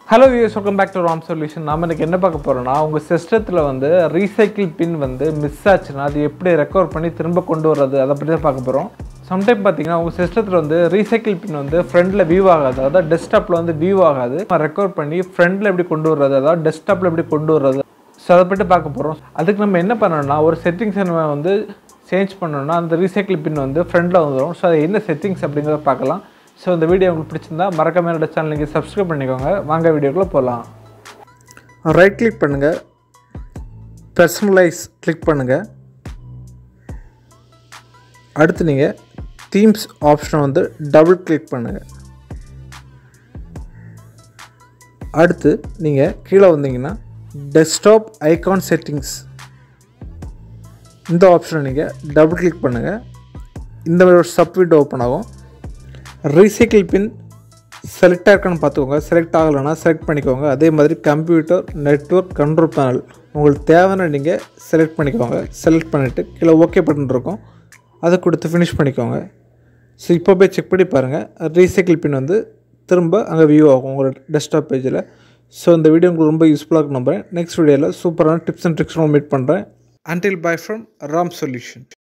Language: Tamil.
hello viewers welcome back to Ram solution நாம இன்னைக்கு என்ன பார்க்க போகிறோம்னா உங்கள் சிஸ்டத்தில் வந்து ரீசைக்கிள் பின் வந்து மிஸ் ஆச்சுன்னா அது எப்படி ரெக்கவர் பண்ணி திரும்ப கொண்டு வர்றது அதை பற்றி தான் பார்க்க போகிறோம் சம்டைம் பார்த்தீங்கன்னா உங்கள் சிஸ்டத்தில் வந்து ரீசைக்கிள் பின் வந்து ஃப்ரண்டில் வியூ ஆகாது அதாவது டெஸ்க்டாப்பில் வந்து வியூ ஆகாது ரெக்கவர் பண்ணி ஃப்ரண்டில் எப்படி கொண்டு வர்றது அதாவது டெஸ்க்டாப்பில் எப்படி கொண்டு வர்றது ஸோ அதை பற்றி பார்க்க போகிறோம் அதுக்கு நம்ம என்ன பண்ணணும்னா ஒரு செட்டிங்ஸ் நம்ம வந்து சேஞ்ச் பண்ணணும்னா அந்த ரீசைக்கிள் பின் வந்து ஃப்ரண்டில் வந்துடும் ஸோ அது என்ன செட்டிங்ஸ் அப்படிங்கிறத பார்க்கலாம் ஸோ இந்த வீடியோ உங்களுக்கு பிடிச்சிருந்தா மறக்காம என்னோட சேனல் நீங்கள் சப்ஸ்கிரைப் பண்ணிக்கோங்க வாங்க வீடியோக்குள்ளே போகலாம் ரைட் கிளிக் பண்ணுங்கள் பர்சனலைஸ் கிளிக் பண்ணுங்கள் அடுத்து நீங்கள் தீம்ஸ் ஆப்ஷனை வந்து டபுள் கிளிக் பண்ணுங்கள் அடுத்து நீங்கள் கீழே வந்தீங்கன்னா டெஸ்க்டாப் ஐகான் செட்டிங்ஸ் இந்த ஆப்ஷனை நீங்கள் டபுள் கிளிக் பண்ணுங்கள் இந்த மாதிரி ஒரு சப் விண்டோ ஓப்பன் ஆகும் ரீசைக்கிள் பின் செலக்ட் ஆயிருக்கான்னு பார்த்துக்கோங்க செலக்ட் ஆகலைன்னா செலக்ட் பண்ணிக்கோங்க அதே மாதிரி கம்ப்யூட்டர் நெட்ஒர்க் கண்ட்ரோல் பேனல் உங்களுக்கு தேவையான நீங்கள் செலக்ட் பண்ணிக்கோங்க செலக்ட் பண்ணிவிட்டு கீழே ஓகே பட்டன் இருக்கும் அதை கொடுத்து ஃபினிஷ் பண்ணிக்கோங்க ஸோ இப்போ போய் செக் பண்ணி பாருங்கள் ரீசைக்கிள் பின் வந்து திரும்ப அங்கே வியூ ஆகும் உங்களோட டெஸ்க்டாப் பேஜில் ஸோ இந்த வீடியோ உங்களுக்கு ரொம்ப யூஸ்ஃபுல்லாக இருக்கும் நம்புறேன் நெக்ஸ்ட் வீடியோவில் சூப்பரான டிப்ஸ் அண்ட் ட்ரிக்ஸ் மீட் பண்ணுறேன் until bye from Ram solution